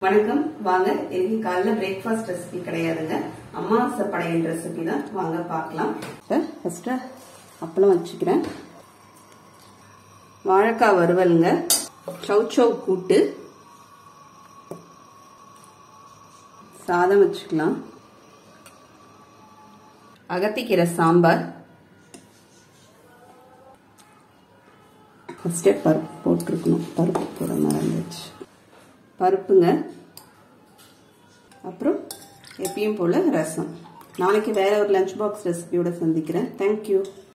வணக்கம் வாங்க இன்னைக்கு காலைல பிரேக்ஃபாஸ்ட் ரெசிபி கிடையாதுங்க அமாவாசை படையல் ரெசிபி தான் வாங்க பார்க்கலாம் இப்போ ஃபஸ்ட்டு அப்பளம் வச்சுக்கிறேன் வாழைக்காய் வறுவலுங்க சௌச்சௌ கூட்டு சாதம் வச்சுக்கலாம் அகத்திக்கீரை சாம்பார் ஃபஸ்ட்டே பருப்பு போட்டிருக்கணும் பருப்பு போட மறந்துச்சு பருப்புங்க அப்புறம் எப்பயும் போல் ரசம் நாளைக்கு வேற ஒரு லஞ்ச் பாக்ஸ் ரெசிபியோட சந்திக்கிறேன் தேங்க்யூ